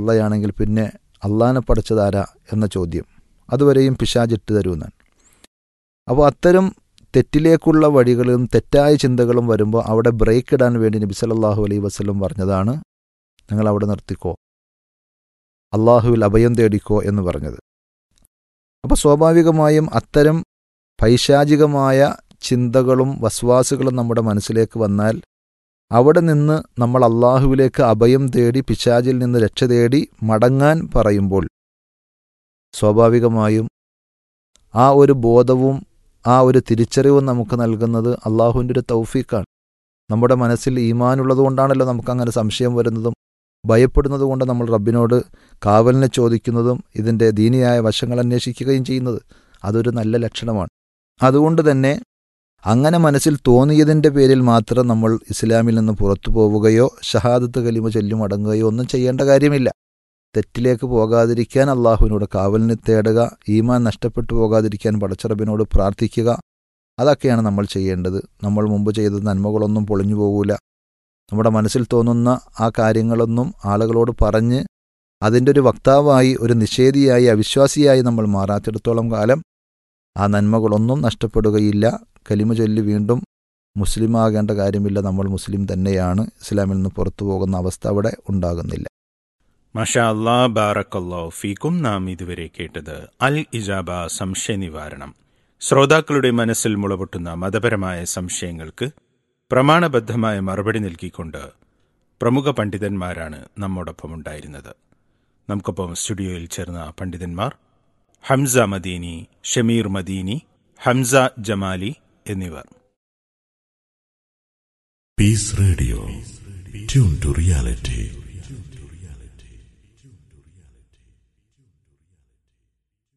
അള്ളയാണെങ്കിൽ പിന്നെ അള്ളാനെ പഠിച്ചതാരാ എന്ന ചോദ്യം അതുവരെയും പിശാചിട്ട് തരുമെന്നാണ് അപ്പോൾ അത്തരം തെറ്റിലേക്കുള്ള വഴികളും തെറ്റായ ചിന്തകളും വരുമ്പോൾ അവിടെ ബ്രേക്ക് ഇടാൻ വേണ്ടി നബി സല്ലല്ലാഹു അലൈഹി വസല്ലം പറഞ്ഞതാണ് നിങ്ങൾ അവിടെ നിർത്തിക്കോ അള്ളാഹുവിൽ അഭയം തേടിക്കോ എന്ന് പറഞ്ഞത് അപ്പോൾ സ്വാഭാവികമായും അത്തരം പൈശാചികമായ ചിന്തകളും വസ്വാസുകളും നമ്മുടെ മനസ്സിലേക്ക് വന്നാൽ അവിടെ നിന്ന് നമ്മൾ അള്ളാഹുവിലേക്ക് അഭയം തേടി പിശാചിൽ നിന്ന് രക്ഷ തേടി മടങ്ങാൻ പറയുമ്പോൾ സ്വാഭാവികമായും ആ ഒരു ബോധവും ആ ഒരു തിരിച്ചറിവും നമുക്ക് നൽകുന്നത് അള്ളാഹുവിൻ്റെ ഒരു തൗഫീക്കാണ് നമ്മുടെ മനസ്സിൽ ഈമാനുള്ളത് കൊണ്ടാണല്ലോ നമുക്കങ്ങനെ സംശയം വരുന്നതും ഭയപ്പെടുന്നത് കൊണ്ട് നമ്മൾ റബ്ബിനോട് കാവലിനെ ചോദിക്കുന്നതും ഇതിൻ്റെ ദീനിയായ വശങ്ങൾ അന്വേഷിക്കുകയും ചെയ്യുന്നത് അതൊരു നല്ല ലക്ഷണമാണ് അതുകൊണ്ട് തന്നെ അങ്ങനെ മനസ്സിൽ തോന്നിയതിൻ്റെ പേരിൽ മാത്രം നമ്മൾ ഇസ്ലാമിൽ നിന്ന് പുറത്തു പോവുകയോ ഷഹാദത്ത് കലിമ ചൊല്ലും അടങ്ങുകയോ ഒന്നും ചെയ്യേണ്ട കാര്യമില്ല തെറ്റിലേക്ക് പോകാതിരിക്കാൻ അള്ളാഹുവിനോട് കാവലിന് തേടുക ഈമാൻ നഷ്ടപ്പെട്ടു പോകാതിരിക്കാൻ പടച്ചറബിനോട് പ്രാർത്ഥിക്കുക അതൊക്കെയാണ് നമ്മൾ ചെയ്യേണ്ടത് നമ്മൾ മുമ്പ് ചെയ്ത നന്മകളൊന്നും പൊളിഞ്ഞു പോകൂല നമ്മുടെ മനസ്സിൽ തോന്നുന്ന ആ കാര്യങ്ങളൊന്നും ആളുകളോട് പറഞ്ഞ് അതിൻ്റെ ഒരു വക്താവായി ഒരു നിഷേധിയായി അവിശ്വാസിയായി നമ്മൾ മാറാത്തിടത്തോളം കാലം ആ നന്മകളൊന്നും നഷ്ടപ്പെടുകയില്ല കലിമ ചൊല്ലി വീണ്ടും മുസ്ലിം ആകേണ്ട കാര്യമില്ല നമ്മൾ മുസ്ലിം തന്നെയാണ് ഇസ്ലാമിൽ നിന്ന് പുറത്തു പോകുന്ന അവസ്ഥ അവിടെ ഉണ്ടാകുന്നില്ല മഷാ അല്ലാ ബാറക്കല്ലോ ഫീക്കും നാം ഇതുവരെ കേട്ടത് അൽ ഇജാബ സംശയ നിവാരണം ശ്രോതാക്കളുടെ മനസ്സിൽ മുളപൊട്ടുന്ന മതപരമായ സംശയങ്ങൾക്ക് പ്രമാണബദ്ധമായ മറുപടി നൽകിക്കൊണ്ട് പ്രമുഖ പണ്ഡിതന്മാരാണ് നമ്മോടൊപ്പം ഉണ്ടായിരുന്നത് നമുക്കൊപ്പം സ്റ്റുഡിയോയിൽ ചേർന്ന പണ്ഡിതന്മാർ ഹംസ മദീനി ഷമീർ മദീനി ഹംസ ജമാലി എന്നിവർ Peace Radio. Tune to reality.